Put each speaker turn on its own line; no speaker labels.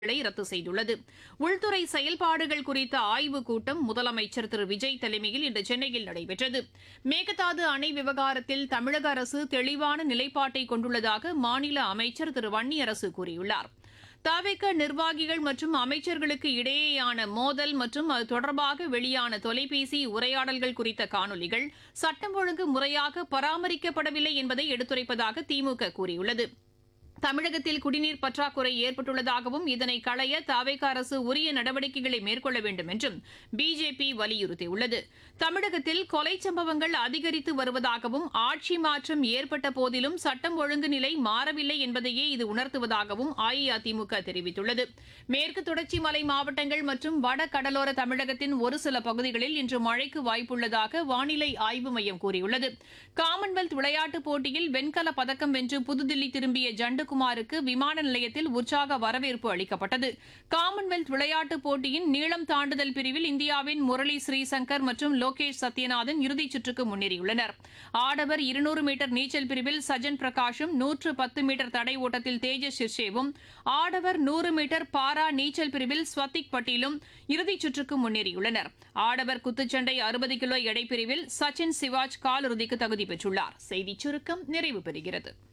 களை ரத்து செய்துள்ளது உள்துறை செயல்பாடுகள் குறித்த ஆய்வுக் கூட்டம் முதலமைச்சர் திரு விஜய் தலைமையில் இன்று சென்னையில் நடைபெற்றது மேகதாது அணை விவகாரத்தில் தமிழக அரசு தெளிவான நிலைப்பாட்டை கொண்டுள்ளதாக மாநில அமைச்சர் திரு வன்னியரசு கூறியுள்ளார் தவிக நிர்வாகிகள் மற்றும் அமைச்சர்களுக்கு இடையேயான மோதல் மற்றும் அது தொடர்பாக வெளியான தொலைபேசி உரையாடல்கள் குறித்த காணொலிகள் சட்டம் ஒழுங்கு முறையாக பராமரிக்கப்படவில்லை என்பதை எடுத்துரைப்பதாக திமுக கூறியுள்ளது தமிழகத்தில் குடிநீர் பற்றாக்குறை ஏற்பட்டுள்ளதாகவும் இதனை களைய தாவேக அரசு உரிய நடவடிக்கைகளை மேற்கொள்ள வேண்டும் என்றும் பிஜேபி வலியுறுத்தியுள்ளது தமிழகத்தில் கொலை சம்பவங்கள் அதிகரித்து வருவதாகவும் ஆட்சி மாற்றம் ஏற்பட்ட போதிலும் சட்டம் ஒழுங்கு நிலை மாறவில்லை என்பதையே இது உணர்த்துவதாகவும் அஇஅதிமுக தெரிவித்துள்ளது மேற்கு தொடர்ச்சி மலை மாவட்டங்கள் மற்றும் வட கடலோர தமிழகத்தின் ஒரு சில பகுதிகளில் இன்று மழைக்கு வாய்ப்புள்ளதாக வானிலை ஆய்வு மையம் கூறியுள்ளது காமன்வெல்த் விளையாட்டுப் போட்டியில் வெண்கல பதக்கம் வென்று புதுதில்லி திரும்பிய ஜண்டுகுமாருக்கு விமான நிலையத்தில் உற்சாக வரவேற்பு அளிக்கப்பட்டது காமன்வெல்த் விளையாட்டுப் போட்டியின் நீளம் தாண்டுதல் பிரிவில் இந்தியாவின் முரளி ஸ்ரீசங்கர் மற்றும் லோகேஷ் சத்யநாதன் இறுதிச் சுற்றுக்கு முன்னேறியுள்ளனர் ஆடவர் இருநூறு மீட்டர் நீச்சல் பிரிவில் சஜன் பிரகாஷும் நூற்று பத்து மீட்டர் தடை ஓட்டத்தில் தேஜஸ் ஷிர்ஷேவும் ஆடவர் நூறு மீட்டர் பாரா நீச்சல் பிரிவில் ஸ்வத்திக் பட்டீலும் இறுதிச் சுற்றுக்கு முன்னேறியுள்ளனர் ஆடவர் குத்துச்சண்டை அறுபது கிலோ எடை பிரிவில் சச்சின் சிவாஜ் காலிறுதிக்கு தகுதி பெற்றுள்ளார் செய்திச் சுருக்கம் நிறைவு பெறுகிறது